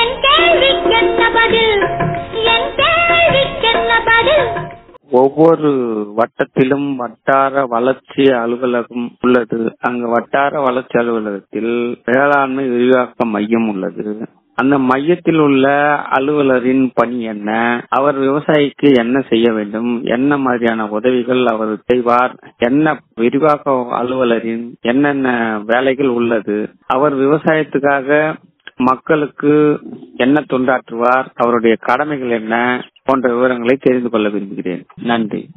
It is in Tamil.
என் கேள்விக்கென்ன பதில் என் கேள்விக்கென்ன பதில் ஒவ்வொரு வட்டத்திலும் வட்டார வளர்ச்சி அலுவலகம் உள்ளது அங்கு வட்டார வளர்ச்சி அலுவலகத்தில் வேளாண்மை விரிவாக்க மையம் உள்ளது அந்த மையத்தில் உள்ள அலுவலரின் பணி என்ன அவர் விவசாயிக்கு என்ன செய்ய வேண்டும் என்ன மாதிரியான உதவிகள் அவர் செய்வார் என்ன விரிவாக்க அலுவலரின் என்னென்ன வேலைகள் உள்ளது அவர் விவசாயத்துக்காக மக்களுக்கு என்ன தொண்டாற்றுவார் அவருடைய கடமைகள் என்ன போன்ற விவரங்களை தெரிந்து கொள்ள விரும்புகிறேன் நன்றி